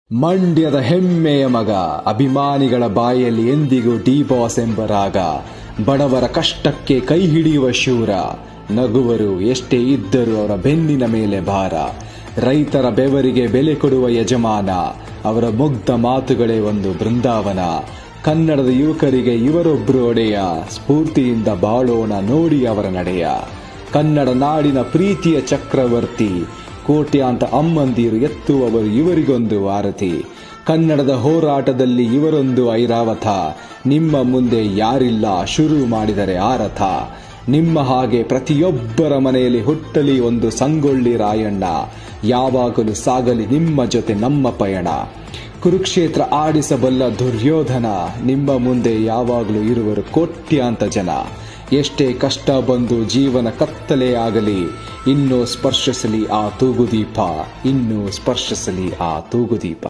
ಮಂಡ್ಯದ ಹೆಮ್ಮೆಯ ಮಗ ಅಭಿಮಾನಿಗಳ ಬಾಯಲ್ಲಿ ಎಂದಿಗೂ ಡಿ ಬಾಸ್ ಎಂಬ ರಾಗ ಬಡವರ ಕಷ್ಟಕ್ಕೆ ಕೈ ಹಿಡಿಯುವ ಶೂರ ನಗುವರು ಎಷ್ಟೇ ಇದ್ದರೂ ಅವರ ಬೆನ್ನಿನ ಮೇಲೆ ಭಾರ ರೈತರ ಬೆವರಿಗೆ ಬೆಲೆ ಕೊಡುವ ಯಜಮಾನ ಅವರ ಮುಗ್ಧ ಮಾತುಗಳೇ ಒಂದು ಬೃಂದಾವನ ಕನ್ನಡದ ಯುವಕರಿಗೆ ಇವರೊಬ್ರು ಒಡೆಯ ಸ್ಫೂರ್ತಿಯಿಂದ ಬಾಳೋಣ ನೋಡಿ ಅವರ ನಡೆಯ ಕನ್ನಡ ನಾಡಿನ ಪ್ರೀತಿಯ ಚಕ್ರವರ್ತಿ ಕೋಟ್ಯಾಂತ ಅಮ್ಮಂದಿರು ಎತ್ತುವವರು ಇವರಿಗೊಂದು ಆರತಿ ಕನ್ನಡದ ಹೋರಾಟದಲ್ಲಿ ಇವರೊಂದು ಐರಾವತ ನಿಮ್ಮ ಮುಂದೆ ಯಾರಿಲ್ಲ ಶುರು ಮಾಡಿದರೆ ಆರಥ ನಿಮ್ಮ ಹಾಗೆ ಪ್ರತಿಯೊಬ್ಬರ ಮನೆಯಲ್ಲಿ ಹುಟ್ಟಲಿ ಒಂದು ಸಂಗೊಳ್ಳಿ ರಾಯಣ್ಣ ಯಾವಾಗಲೂ ಸಾಗಲಿ ನಿಮ್ಮ ಜೊತೆ ನಮ್ಮ ಪಯಣ ಕುರುಕ್ಷೇತ್ರ ಆಡಿಸಬಲ್ಲ ದುರ್ಯೋಧನ ನಿಮ್ಮ ಮುಂದೆ ಯಾವಾಗಲೂ ಇರುವರು ಕೋಟ್ಯಾಂತ ಜನ ಎಷ್ಟೇ ಕಷ್ಟ ಬಂದು ಜೀವನ ಕತ್ತಲೆ ಆಗಲಿ ಇನ್ನೂ ಸ್ಪರ್ಶಿಸಲಿ ಆ ತೂಗುದೀಪ ಇನ್ನೂ ಸ್ಪರ್ಶಿಸಲಿ ಆ ತೂಗುದೀಪ